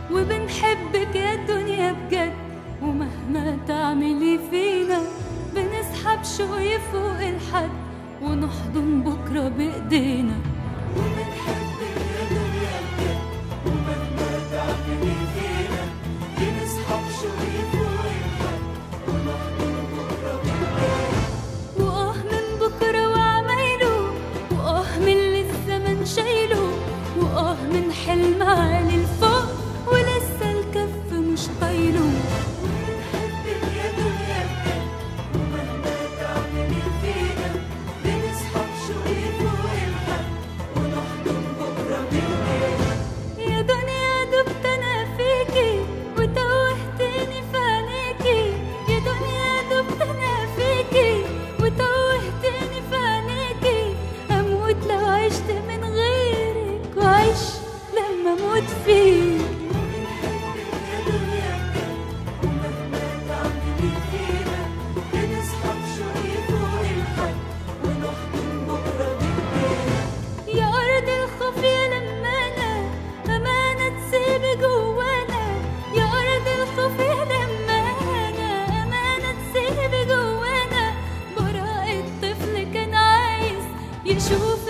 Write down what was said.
وبنحبك يا الدنيا بجد ومهما تعملي فينا بنسحب شوي فوق الحد ونحضن بكرة بإيدينا وبنحبك يا دنيا بجد ومهما تعملي فينا بنسحب شوي فوق الحد ونحضن بكرة بإيدينا وآه من بكرة وعمايله وآه من اللي الزمن شايله وآه من حلم عالي لفوق ولسه الكف مش طايله وبنحبك يا دنيا بجد ومهما تعملي فينا بنسحب شوي فوق الحد ونحضن بكرة بإيدينا يا دنيا دبت انا فيكي وتوهتني في عينيكي يا دنيا دبت انا فيكي وتوهتني في عينيكي اموت لو عشت من غيرك وعيش لما اموت فيك وبنحبك يا دنيا بجد ومهما تعملي فينا بنسحب شوي فوق الحد ونحضن بكرة بإيدينا يا أرض الخوف يا لمانة أمانة تسيبي جوانا يا أرض الخوف يا لمانة أمانة تسيبي جوانا براء الطفل كان عايز يشوف